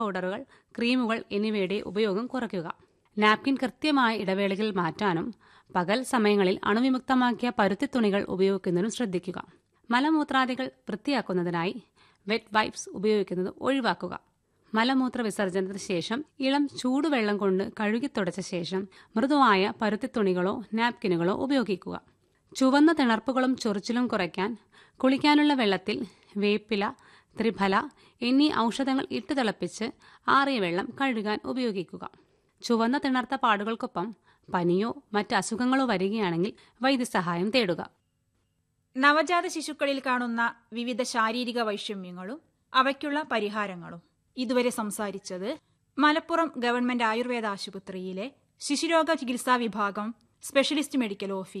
പൗഡറുകൾ ക്രീമുകൾ എന്നിവയുടെ ഉപയോഗം കുറയ്ക്കുക നാപ്കിൻ കൃത്യമായ ഇടവേളകളിൽ മാറ്റാനും പകൽ സമയങ്ങളിൽ അണുവിമുക്തമാക്കിയ പരുത്തി തുണികൾ ഉപയോഗിക്കുന്നതിനും ശ്രദ്ധിക്കുക മലമൂത്രാദികൾ വൃത്തിയാക്കുന്നതിനായി വെറ്റ് വൈപ്സ് ഉപയോഗിക്കുന്നത് ഒഴിവാക്കുക മലമൂത്ര വിസർജനത്തിന് ശേഷം ഇളം ചൂടുവെള്ളം കൊണ്ട് കഴുകി തുടച്ച ശേഷം മൃദുവായ പരുത്തി തുണികളോ നാപ്കിനുകളോ ഉപയോഗിക്കുക ചുവന്ന തിണർപ്പുകളും ചൊറിച്ചിലും കുറയ്ക്കാൻ കുളിക്കാനുള്ള വെള്ളത്തിൽ വേപ്പില ത്രിഫല എന്നീ ഔഷധങ്ങൾ ഇട്ട് തിളപ്പിച്ച് ആറിയ വെള്ളം കഴുകാൻ ഉപയോഗിക്കുക ചുവന്ന തിണർത്ത പാടുകൾക്കൊപ്പം പനിയോ മറ്റ് അസുഖങ്ങളോ വരികയാണെങ്കിൽ വൈദ്യസഹായം തേടുക നവജാത ശിശുക്കളിൽ കാണുന്ന വിവിധ ശാരീരിക വൈഷമ്യങ്ങളും അവയ്ക്കുള്ള പരിഹാരങ്ങളും ഇതുവരെ സംസാരിച്ചത് മലപ്പുറം ഗവൺമെന്റ് ആയുർവേദ ആശുപത്രിയിലെ ശിശുരോഗ ചികിത്സാ വിഭാഗം സ്പെഷ്യലിസ്റ്റ് മെഡിക്കൽ ഓഫീസർ